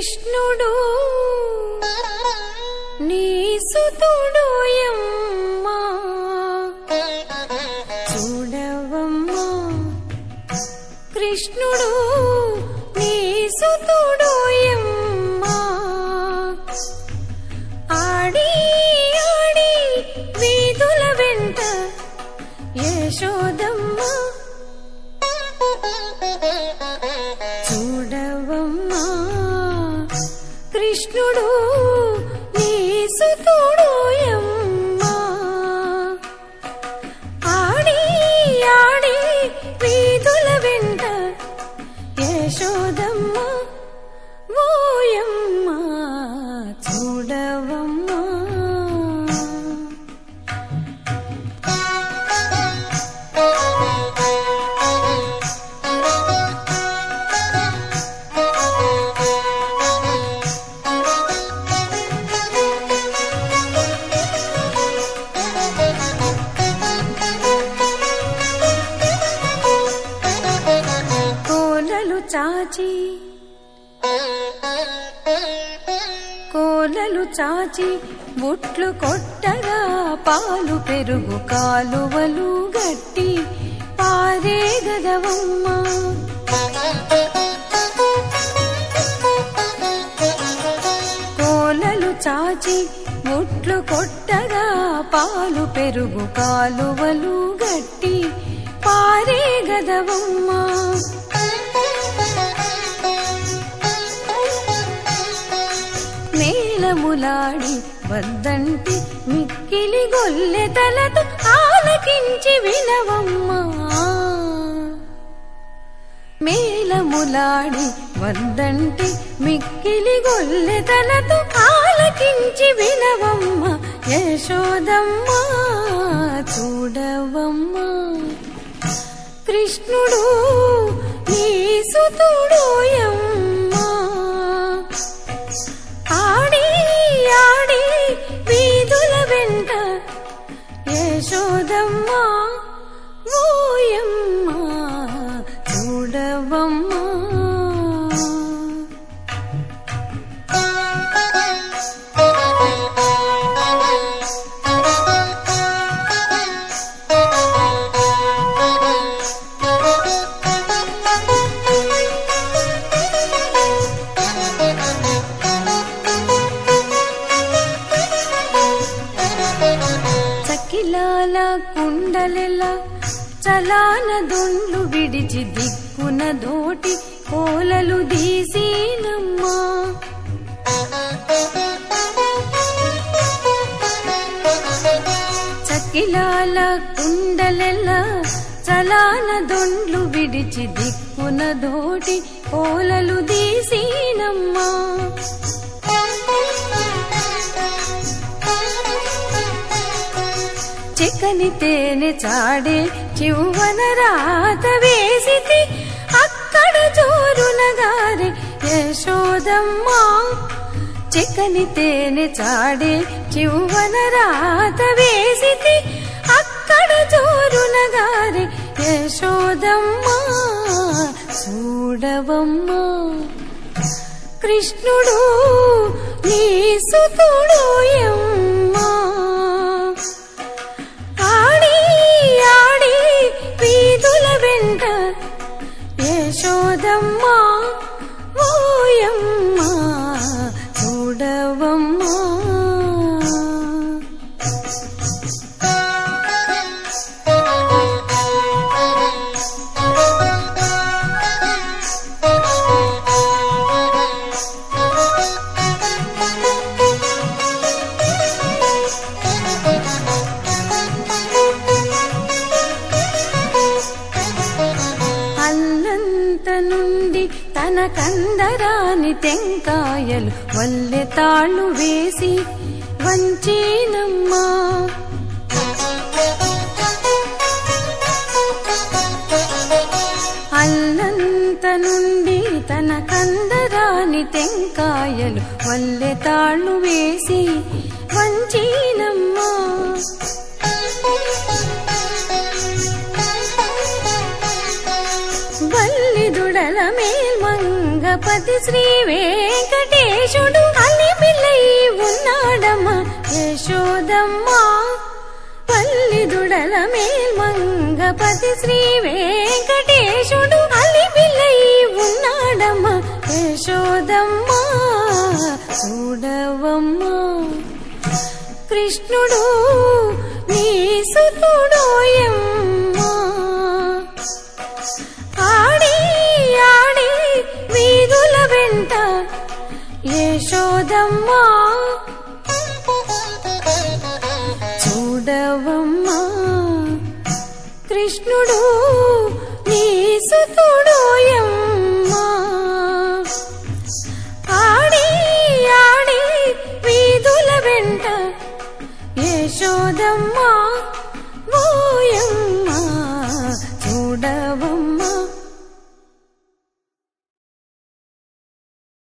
కృష్ణుడు నీ సుతుడు యమ్మా చూడవమ్మా కృష్ణుడు నీ సుతుడు యమ్మా ఆడి ఆడి వీధుల వెంట యశోదమ్మ చూడవమ్మా కృష్ణుడు నీ సుతుడు యమ్మా ఆడి ఆడి వీధుల వెంట యశోదమ్మ ఓయమ్మ చూడవమ్మా కోలలు చాచి కోలలు చాచి బుట్లు కొట్టగా పాలు పెరుగు కాలువలు గట్టి పారే గదవమ్మ కోలలు చాచి బుట్లు కొట్టగా పాలు పెరుగు కాలువలు గట్టి పారే గదవమ్మ మేళములాడి వద్దంటి మిక్కిలి గొల్లె తలతో ఆలకించి వినవమ్మా మేళములాడి వద్దంటి మిక్కిలి గొల్లె తలతో ఆలకించి వినవమ్మ యశోదమ్మ చూడవమ్మా కృష్ణుడు నీ సుతుడు యమ్మా ఆడి ఆడి వీధుల వెంట యశోదమ్మ ఓయమ్మ చూడవమ్మా చకిలాల కుండలెల చలాన దొండ్లు విడిచి దిక్కున దోటి కోలలు దీసినమ్మా చకిలాల కుండలెల చలాన దొండ్లు విడిచి దిక్కున దోటి కోలలు దీసినమ్మా చికని తేనె చాడే చివ్వన రాత వేసితి అక్కడ జోరున గారి యశోదమ్మ చికని తేనె చాడే చివ్వన రాత వేసితి అక్కడ జోరున గారి యశోదమ్మ చూడవమ్మా కృష్ణుడు నీ సుతుడు యమ్మా ఆడి ఆడి వీధుల వెంట యశోదమ్మ ఓయమ్మ చూడవమ్మా అల్లంత నుండి తన కందరాని టెంకాయలు వల్లె తాళ్ళు వేసి వంచేనమ్మా అల్లంత నుండి తన కందరాని టెంకాయలు వల్లె తాళ్ళు వేసి వంచేనమ్మా వల్లిదుడల మేల్మంగపతి శ్రీ వెంకటే వెంకటేశుడు అలిమిలై ఉన్నాడమ్మా యశోదమ్మా పల్లిదుడల మేల్మంగపతి శ్రీ వెంకటేశుడు అలిమిలై ఉన్నాడమ్మా యశోదమ్మా చూడవమ్మా కృష్ణుడు నీ సుతుడోయమ్మా ఆడి ఆడి వీధుల వెంట యశోదమ్మా చూడవమ్మా కృష్ణుడు నీ సుతుడోయమ్మా ఆడి ఆడి వీధుల వెంట యశోదమ్మా ఓయమ్మ